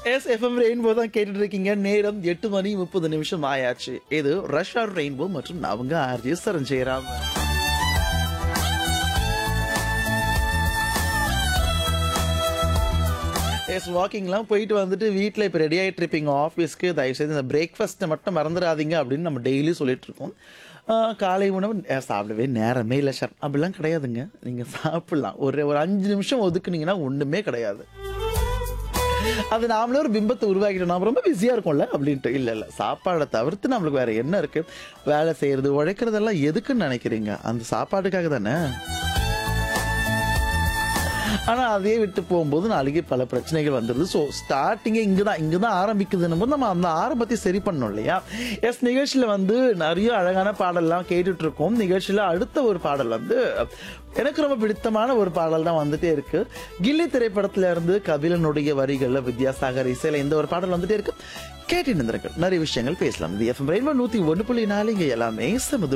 S FM rainbow தான் கேட்டுட்டு இருக்கீங்க நேரம் எட்டு மணி முப்பது நிமிஷம் ஆயாச்சு இது ரஷ் ஆர் ரெயின்போ மற்றும் அவங்க ஆர்ஜி சரஞ்சயராம் எஸ் வாக்கிங்லாம் போயிட்டு வந்துட்டு வீட்டில் இப்போ ரெடி ஆகிட்டு இருப்பீங்க ஆஃபீஸ்க்கு தயவுசெய்து இந்த பிரேக்ஃபாஸ்ட்டை மட்டும் மறந்துடாதீங்க அப்படின்னு நம்ம டெய்லி சொல்லிட்டு இருக்கோம் ஆஹ் காலை உணவு அஹ் சாப்பிடவே நேரமே இல்லை சார் அப்படிலாம் கிடையாதுங்க நீங்கள் சாப்பிட்லாம் ஒரு ஒரு அஞ்சு நிமிஷம் ஒதுக்குனீங்கன்னா ஒன்றுமே கிடையாது அது நாமளே ஒரு பிம்பத்தை உருவாக்கிட்டோம் நாம ரொம்ப பிஸியாக இருக்கோம்ல அப்படின்ட்டு இல்லை இல்லை சாப்பாடை தவிர்த்து நம்மளுக்கு வேற என்ன இருக்கு வேலை செய்யறது உழைக்கிறதெல்லாம் எதுக்குன்னு நினைக்கிறீங்க அந்த சாப்பாட்டுக்காக தானே ஆனா அதையே விட்டு போகும்போது நாளைக்கு பல பிரச்சனைகள் வந்துடுது ஸோ ஸ்டார்டிங்கே இங்கே தான் இங்கே தான் ஆரம்பிக்குதுன்னும் போது நம்ம அந்த ஆரம்பத்தை சரி பண்ணணும் இல்லையா எஸ் நிகழ்ச்சியில் வந்து நிறைய அழகான பாடல்லாம் கேட்டுட்டு இருக்கோம் நிகழ்ச்சியில் அடுத்த ஒரு பாடல் வந்து எனக்கு ரொம்ப பிடித்தமான ஒரு பாடல் தான் வந்துட்டே இருக்கு கில்லி திரைப்படத்துல இருந்து கபிலனுடைய வரிகள்ல வித்யாசாகர் இசையில இந்த ஒரு பாடல் வந்துட்டே இருக்கு கேட்டு நிறைய விஷயங்கள் பேசலாம் இது எஃப்எம் ரெயின்போ நூத்தி ஒன்று புள்ளி நாலு இங்க எல்லாமே சமது